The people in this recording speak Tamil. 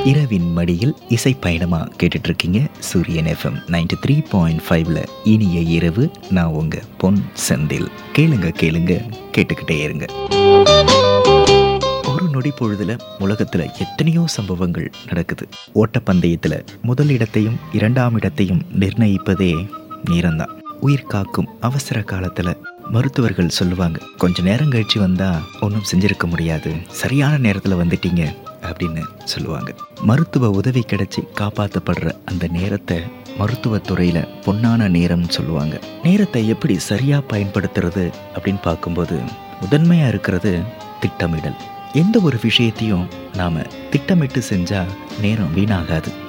இரவின் மடியில் இசை பயணமா கேட்டுட்டு இருக்கீங்க சூரியன் எஃப்எம் நைன்டி த்ரீ பாயிண்ட் ஃபைவ்ல இனிய இரவு நான் உங்க பொன் செந்தில் கேளுங்க கேளுங்க கேட்டுக்கிட்டே இருங்க ஒரு நொடி பொழுதுல உலகத்துல எத்தனையோ சம்பவங்கள் நடக்குது ஓட்டப்பந்தயத்துல முதல் இடத்தையும் இரண்டாம் இடத்தையும் நிர்ணயிப்பதே நேரம்தான் உயிர் காக்கும் அவசர காலத்துல மருத்துவர்கள் சொல்லுவாங்க கொஞ்ச நேரம் கழிச்சு வந்தா ஒன்றும் செஞ்சிருக்க முடியாது சரியான நேரத்துல வந்துட்டீங்க அப்படின்னு சொல்லுவாங்க மருத்துவ உதவி கிடைச்சி காப்பாற்றப்படுற அந்த நேரத்தை மருத்துவத்துறையில பொன்னான நேரம்னு சொல்லுவாங்க நேரத்தை எப்படி சரியா பயன்படுத்துறது அப்படின்னு பார்க்கும்போது முதன்மையா இருக்கிறது திட்டமிடல் எந்த ஒரு விஷயத்தையும் நாம திட்டமிட்டு செஞ்சா நேரம் வீணாகாது